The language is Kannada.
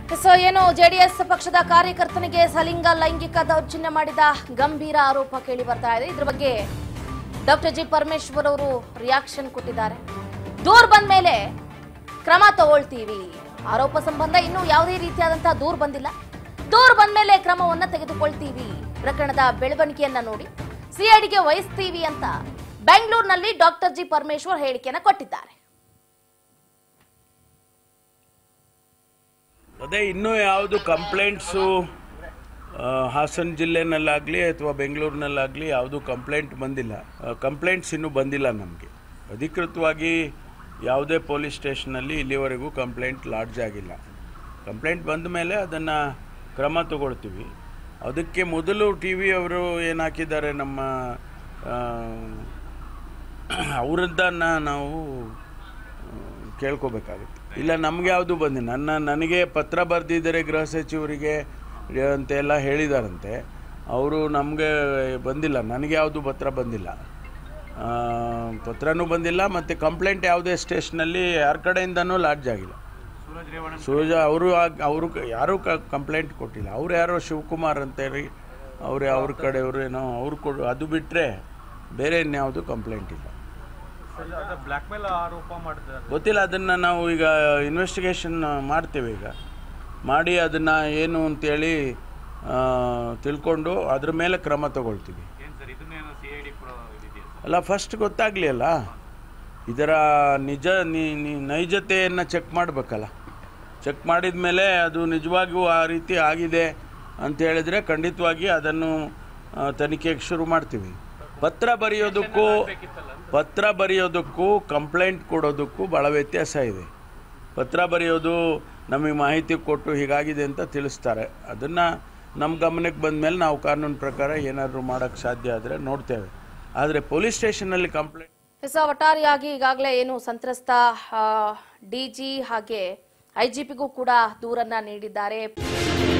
ಸೊ ಏನು ಜೆಡಿಎಸ್ ಪಕ್ಷದ ಕಾರ್ಯಕರ್ತನಿಗೆ ಸಲಿಂಗ ಲೈಂಗಿಕ ದೌರ್ಜನ್ಯ ಮಾಡಿದ ಗಂಭೀರ ಆರೋಪ ಕೇಳಿ ಬರ್ತಾ ಇದೆ ಇದ್ರ ಬಗ್ಗೆ ಡಾಕ್ಟರ್ ಜಿ ಪರಮೇಶ್ವರ್ ಅವರು ರಿಯಾಕ್ಷನ್ ಕೊಟ್ಟಿದ್ದಾರೆ ದೂರ್ ಬಂದ ಮೇಲೆ ಕ್ರಮ ತಗೊಳ್ತೀವಿ ಆರೋಪ ಸಂಬಂಧ ಇನ್ನೂ ಯಾವುದೇ ರೀತಿಯಾದಂತಹ ದೂರ್ ಬಂದಿಲ್ಲ ದೂರ್ ಬಂದ ಮೇಲೆ ಕ್ರಮವನ್ನ ತೆಗೆದುಕೊಳ್ತೀವಿ ಪ್ರಕರಣದ ಬೆಳವಣಿಗೆಯನ್ನ ನೋಡಿ ಸಿಐಡಿಗೆ ವಹಿಸ್ತೀವಿ ಅಂತ ಬೆಂಗಳೂರಿನಲ್ಲಿ ಡಾಕ್ಟರ್ ಜಿ ಪರಮೇಶ್ವರ್ ಹೇಳಿಕೆಯನ್ನ ಕೊಟ್ಟಿದ್ದಾರೆ ಅದೇ ಇನ್ನೂ ಯಾವುದು ಕಂಪ್ಲೇಂಟ್ಸು ಹಾಸನ ಜಿಲ್ಲೆನಲ್ಲಾಗಲಿ ಅಥವಾ ಬೆಂಗಳೂರಿನಲ್ಲಾಗಲಿ ಯಾವುದು ಕಂಪ್ಲೇಂಟ್ ಬಂದಿಲ್ಲ ಕಂಪ್ಲೇಂಟ್ಸ್ ಇನ್ನೂ ಬಂದಿಲ್ಲ ನಮಗೆ ಅಧಿಕೃತವಾಗಿ ಯಾವುದೇ ಪೊಲೀಸ್ ಸ್ಟೇಷನಲ್ಲಿ ಇಲ್ಲಿವರೆಗೂ ಕಂಪ್ಲೇಂಟ್ ಲಾಡ್ಜ್ ಆಗಿಲ್ಲ ಕಂಪ್ಲೇಂಟ್ ಬಂದ ಮೇಲೆ ಅದನ್ನು ಕ್ರಮ ತಗೊಳ್ತೀವಿ ಅದಕ್ಕೆ ಮೊದಲು ಟಿ ವಿ ಅವರು ಏನು ಹಾಕಿದ್ದಾರೆ ನಮ್ಮ ಅವರದ್ದನ್ನು ನಾವು ಕೇಳ್ಕೋಬೇಕಾಗುತ್ತೆ ಇಲ್ಲ ನಮ್ಗೆ ಯಾವುದು ಬಂದಿಲ್ಲ ನನ್ನ ನನಗೆ ಪತ್ರ ಬರೆದಿದ್ದಾರೆ ಗೃಹ ಸಚಿವರಿಗೆ ಅಂತೆಲ್ಲ ಹೇಳಿದಾರಂತೆ ಅವರು ನಮಗೆ ಬಂದಿಲ್ಲ ನನಗೆ ಯಾವುದು ಪತ್ರ ಬಂದಿಲ್ಲ ಆ, ಪತ್ರನೂ ಬಂದಿಲ್ಲ ಮತ್ತು ಕಂಪ್ಲೇಂಟ್ ಯಾವುದೇ ಸ್ಟೇಷನಲ್ಲಿ ಯಾರ ಕಡೆಯಿಂದನೂ ಲಾಡ್ಜ್ ಆಗಿಲ್ಲ ಸೂರಜ ಅವರು ಅವರು ಯಾರೂ ಕಂಪ್ಲೇಂಟ್ ಕೊಟ್ಟಿಲ್ಲ ಅವ್ರು ಯಾರೋ ಶಿವಕುಮಾರ್ ಅಂತೇಳಿ ಅವ್ರು ಅವ್ರ ಕಡೆಯವರು ಏನೋ ಅವ್ರು ಕೊಡು ಅದು ಬಿಟ್ಟರೆ ಬೇರೆ ಇನ್ಯಾವುದು ಕಂಪ್ಲೇಂಟ್ ಇಲ್ಲ ಬ್ಲಾಕ್ ಮೇಲ್ ಆರೋಪ ಮಾಡಿದ್ದಾರೆ ಗೊತ್ತಿಲ್ಲ ಅದನ್ನು ನಾವು ಈಗ ಇನ್ವೆಸ್ಟಿಗೇಷನ್ ಮಾಡ್ತೇವೆ ಈಗ ಮಾಡಿ ಅದನ್ನು ಏನು ಅಂತೇಳಿ ಆ, ತಿಳ್ಕೊಂಡು ಅದ್ರ ಮೇಲೆ ಕ್ರಮ ತಗೊಳ್ತೀವಿ ಏನ್ ಸರ್ ಇದನ್ನೇನು ಸಿ ಐ ಡಿ ಇದೆಯಾ ಅಲ್ಲ ಫಸ್ಟ್ ಗೊತ್ತಾಗಲಿ ಅಲ್ಲ ಇದರ ನಿಜ ನಿ- ನಿ- ನೈಜತೆಯನ್ನು ಚೆಕ್ ಮಾಡಬೇಕಲ್ಲ ಚೆಕ್ ಮಾಡಿದ ಮೇಲೆ ಅದು ನಿಜವಾಗಿಯೂ ಆ ರೀತಿ ಆಗಿದೆ ಅಂತ ಹೇಳಿದರೆ ಖಂಡಿತವಾಗಿ ಅದನ್ನು ಆ, ತನಿಖೆಗೆ ಶುರು ಮಾಡ್ತೀವಿ ಪತ್ರ ಬರೆಯೋದಕ್ಕೂ ಪತ್ರ ಬರೆಯೋದಕ್ಕೂ ಕಂಪ್ಲೇಂಟ್ ಕೊಡೋದಕ್ಕೂ ಭಾಳ ವ್ಯತ್ಯಾಸ ಇದೆ ಪತ್ರ ಬರೆಯೋದು ನಮಗೆ ಮಾಹಿತಿ ಕೊಟ್ಟು ಹೀಗಾಗಿದೆ ಅಂತ ತಿಳಿಸ್ತಾರೆ ಅದನ್ನು ನಮ್ಮ ಗಮನಕ್ಕೆ ಬಂದ ಮೇಲೆ ನಾವು ಕಾನೂನು ಪ್ರಕಾರ ಏನಾದರೂ ಮಾಡೋಕ್ಕೆ ಸಾಧ್ಯ ಆದರೆ ನೋಡ್ತೇವೆ ಆದರೆ ಪೊಲೀಸ್ ಸ್ಟೇಷನಲ್ಲಿ ಕಂಪ್ಲೇಂಟ್ ಸೊ ಒಟ್ಟಾರೆಯಾಗಿ ಈಗಾಗಲೇ ಏನು ಸಂತ್ರಸ್ತ ಡಿಜಿ ಹಾಗೆ ಐಜಿಪಿಗೂ ಕೂಡ ದೂರನ್ನ ನೀಡಿದ್ದಾರೆ